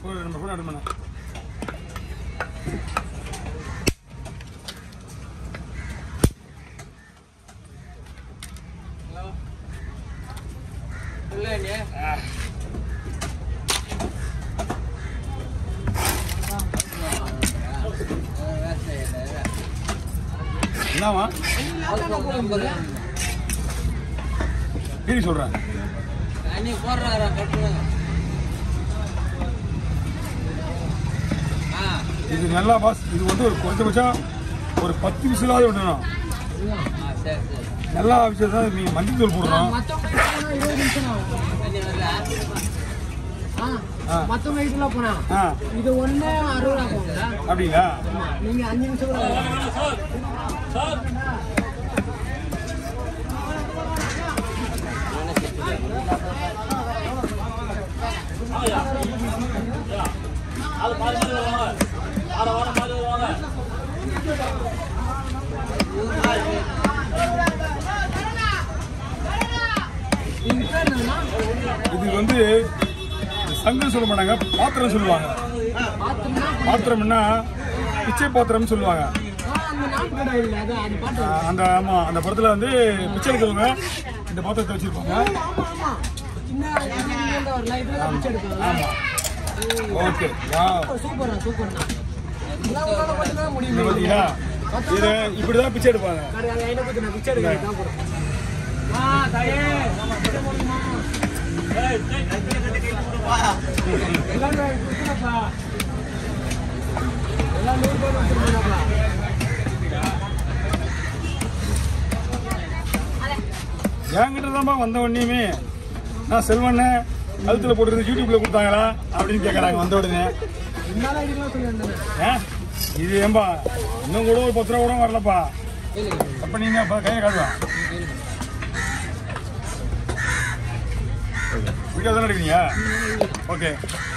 Phone நம்ம phone attend பண்ண என்னவா சரி சொல்கிறேன் தண்ணி போடுறாரா கட்டணும் ஆ இது நல்லா பாஸ் இது வந்து ஒரு குறைஞ்சபட்சம் ஒரு பத்து விசிலாவது விடணும் ஆ சரி சரி நல்லா விஷயம் தான் நீ மஞ்சள் தூள் போடுறோம் தண்ணி வரல ஆ. மத்தவங்க வீட்டுல போனா ஆ இது ஒண்ணு அறுபது ரூபா போகுங்க அப்படிங்களா நீங்க அஞ்சு நிமிஷம் கூட இது பேர் என்னன்னா இது வந்து சங்கு சொல்ல மாட்டாங்க பாத்திரம் சொல்லுவாங்க பாத்தோம்னா பாத்திரம்னா பிச்சை பாத்திரம்னு சொல்லுவாங்க அந்த நாட்டு கடை இல்ல அது அது பாட்டு ஆ, அந்த ஆமா அந்த படத்துல வந்து பிச்சை எடுக்கிறவங்க இந்த பாத்திரத்தை வச்சிருப்பாங்க ஆமா ஆமா சின்ன சின்ன ஒரு லைட்ல பிச்சை எடுப்பாங்க ஆமா ஓகே வா சூப்பர்ண்ணா சூப்பர்ண்ணா இதெல்லாம் உங்களால மட்டும்தான் இந்த முடியும் பாத்தீங்களா இது இப்படிதான் பிச்சை எடுப்பாங்க கடை அந்த ஐநூறு பத்தி நான் பிச்சை எடுக்கிறேன் தான் போறேன் ஆ தாயே பிச்சை போடுமா எல்லாரும் கொடுத்துருப்பா எல்லாம் நூறு பேர் கொடுத்துருப்பாப்பா என்கிட்ட தான்ப்பா வந்த உடனேயுமே நான் செல்வண்ணே கழுத்துல போட்டுருந்து யூடியூப்ல கொடுத்தாங்களா அப்படின்னு கேட்கறாங்க வந்த உடனே என்னால ஐடியெல்லாம் சொல்லி வந்தேன் ஏன் இது ஏன்பா இன்னும் கூட ஒரு பத்து ரூபா கூட வரலப்பா அப்ப நீங்க அப்ப கையை காட்டுவா வீடியோ தானே எடுக்கிறீங்க ஓகே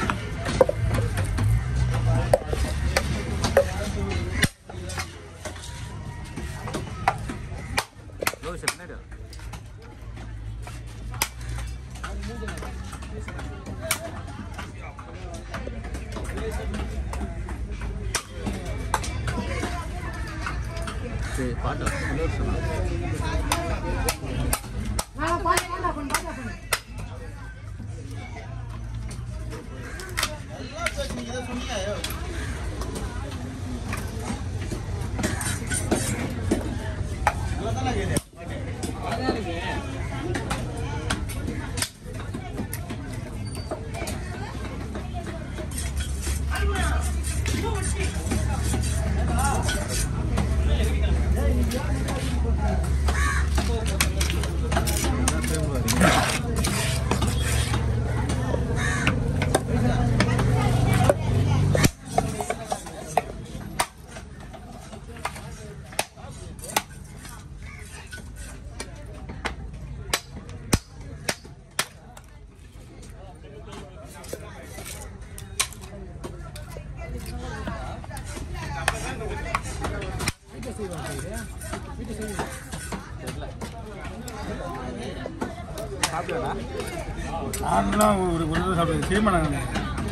நான்லாம் ஒரு ஒரு தடவை சாப்பிடுவேன் செய்ய மாட்டாங்க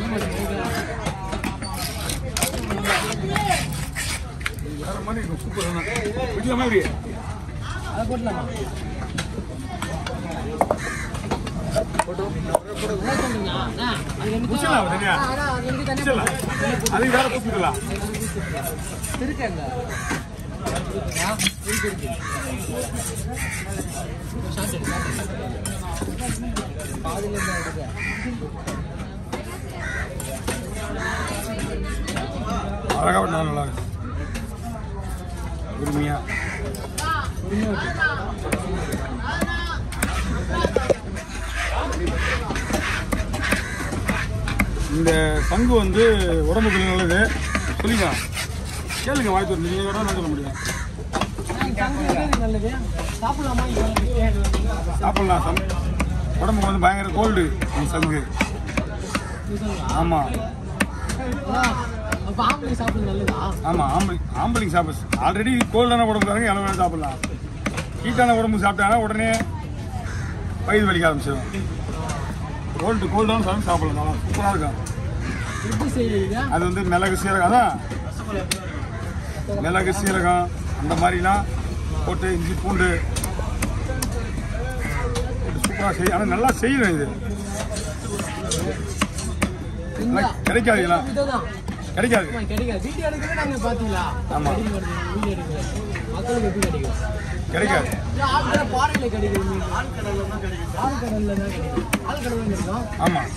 வேற மாதிரி இருக்கும் சூப்பர் வீட்டில் மாதிரி அதை போட்டலாமா என்ன சொல்றீங்க? அண்ணா, அது ரெண்டு முடிச்சிடலாம் சரியா ஆ, அதான், அது ரெண்டு தனியா முடிச்சிடலாம் அதுக்கு வேற கூப்பிட்டுக்கலாம் இருக்கேங்க ஆ, இருக்கு, இருக்கு. ஷார்ட் எடு, ஷார்ட் எடு. பாதியில இருந்து எடுக்க. அழகாக பண்ணா நல்லா இருக்கும் உரிமையா இந்த பங்கு வந்து உடம்புக்கு நல்லது சொல்லுங்க கேளுங்க வாய்ப்பு இருந்து நீங்கள் கூட சொல்ல முடியும் தங்கு இருக்கிறது நல்லது சாப்பிடலாமா இங்க? சாப்பிடலாம் சம் உடம்புக்கு வந்து பயங்கர கோல்டு இந்த சங்கு ஆமாம் ஆ, அப்ப ஆம்பளை சாப்பிடுறது நல்லதா ஆமாம் ஆம்பளை ஆம்பளைங்க சாப்பிட ஆல்ரெடி கோல்டான உடம்புக்காரங்க எவ்வளோ வேணும் சாப்பிடலாம் ஹீட்டான உடம்பு சாப்பிட்டாங்கன்னா உடனே வயிறு வலிக்க ஆரம்பிச்சிடும் கோல்டு கோல்டான சாப்பிட்டு சாப்பிடலாம் நல்லா சூப்பராக இருக்கும் எப்படி செய்யறீங்க அது வந்து மிளகு சீரகம் தான் மிளகு சீரகம் அந்த மாதிரிலாம் போட்டு இஞ்சி பூண்டு போட்டு சூப்பராக செய்ய ஆனால் நல்லா செய்யணும் இது நல்லா கிடைக்காது இதெல்லாம் இதுதான் கிடைக்காது ஆமா, கிடைக்காது வீடியோ எடுக்கவே நாங்க பாத்தீங்களா ஆமா. கிடைக்க மாட்டேங்குது வீடியோ எடுக்கல மக்களுக்கு எப்படி கிடைக்கும் கிடைக்காது இல்ல, ஆழ்கடை பாறையில கிடைக்குது மீன் ஆழ்கடல்ல தான் கிடைக்கும் ஆழ்கடல்ல தான் கிடைக்கும் ஆழ்கடல் தான் கிடைக்கும் ஆமாம்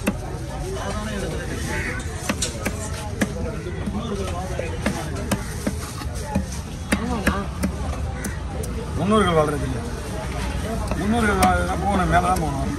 ஆமாண்ணா முன்னோர்கள் வாழ்றது இல்லை முன்னோர்கள் வாழ்றதுனா போகணும் மேலே தான் போகணும்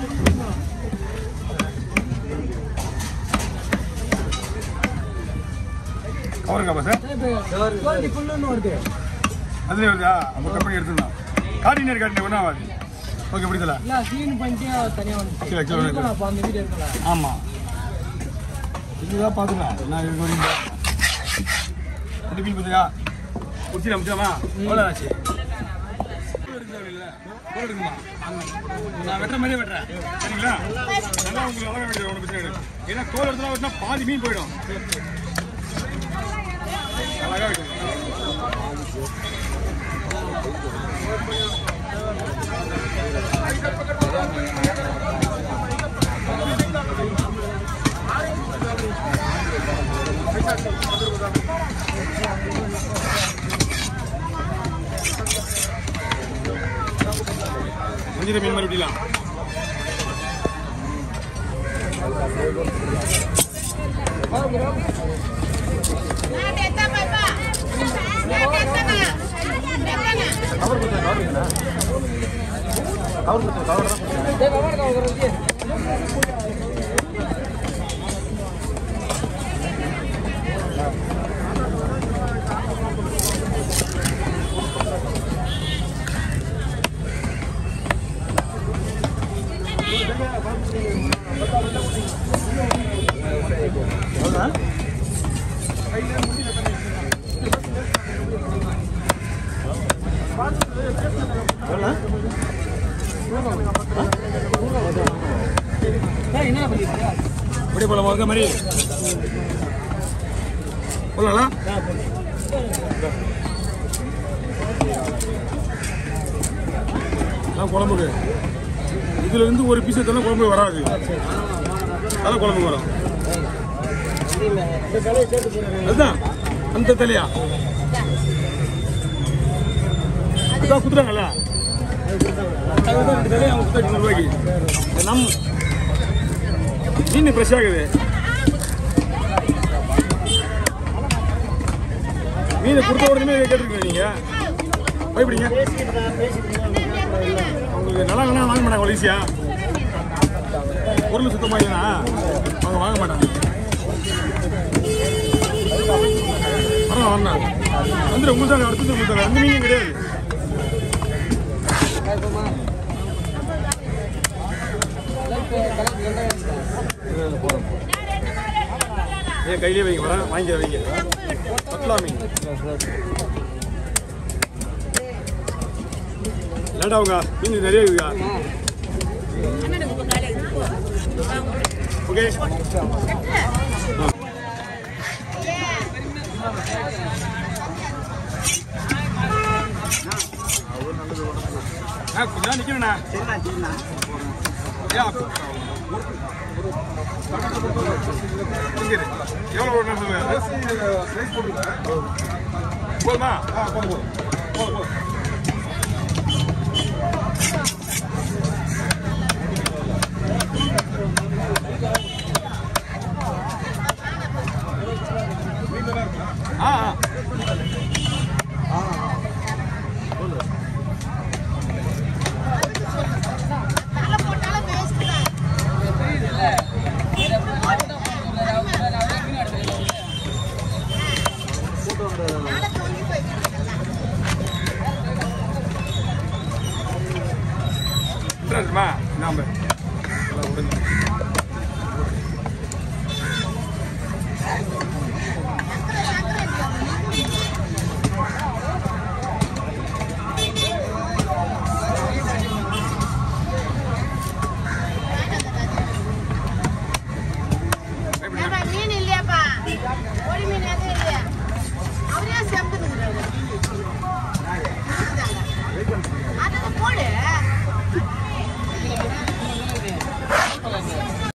கவருக்கா சார் குவாலிட்டி ஃபுல்லுன்னு வருது அதுலேயே வருதா அப்போ கம்பெனி எடுத்துருந்தோம் கார்டினர் கார்டினர் ஒன்றும் ஆகாது ஓகே பிடிக்கல இல்ல சீன் பண்ணிட்டு தனியா வந்து சரி, சரி, சரி. அப்ப அந்த வீடியோ இருக்கல ஆமாம் இதுதான் பார்த்துக்கலாம் நான் இது வரைக்கும் எப்படி மீன் பார்த்தியா குடிச்சிடா முடிச்சாமா எவ்வளோ ஆச்சு தோல் எடுக்குமா? நான் வெட்டுற மாதிரியே வெட்டுறேன் சரிங்களா நல்லா உங்களுக்கு அழகாக வெட்டுறேன் ஒன்றும் பிரச்சனை கிடையாது ஏன்னா தோல் எடுத்துலாம் வெட்டினா பாதி மீன் போயிடும் அழகாக வெட்டணும் மஞ்சள் மீன் மாதிரி விட்டலாம் என்ன பண்ணிருக்க இப்படி போல இருக்க மாதிரி போடலாம் அதான் குழம்புக்கு இதுல இருந்து ஒரு பீஸ் எடுத்தாலும் குழம்பு வராது அதான் குழம்பு வரும் இந்த கலையை சேர்த்து போடுறேன் அதுதான் அந்த தலையா அதான் குத்துறாங்கல்ல அதுதான் இந்த தலையை அவங்க குத்தாச்சு நூறு ரூபாய்க்கு இது நம் மீன் ஃப்ரெஷ் ஆகுது மீனை கொடுத்த உடனே கேட்டிருக்கீங்க நீங்க பயப்படுங்க உங்களுக்கு நல்லா இல்லைன்னா வாங்க மாட்டாங்க அவ்வளோ ஈஸியா பொருள் சுத்தமாக இல்லைன்னா அவங்க வாங்க மாட்டாங்க வரலாம் வரலாம் வந்துடும் உங்களுக்கு தான் அடுத்தது உங்களுக்கு தான் அந்த மீனும் கிடையாது ஏன் கையிலே வைங்க வரேன் வாங்கிக்க வைங்க பத்லா மீன் லேட்டாவுங்க மீன் நிறைய இருக்குதா ஓகே ஆ கொஞ்சம் நிற்கிறேண்ணா ஏன் இங்கே எவ்வளோ ஓடணும் சொல்லுங்க சைஸ் போட்டுருக்கேன் போதுமா ஆ போதும் போதும் போதும் போதும் ஆ ஆ தெரியுமா நாம நல்லா உடனே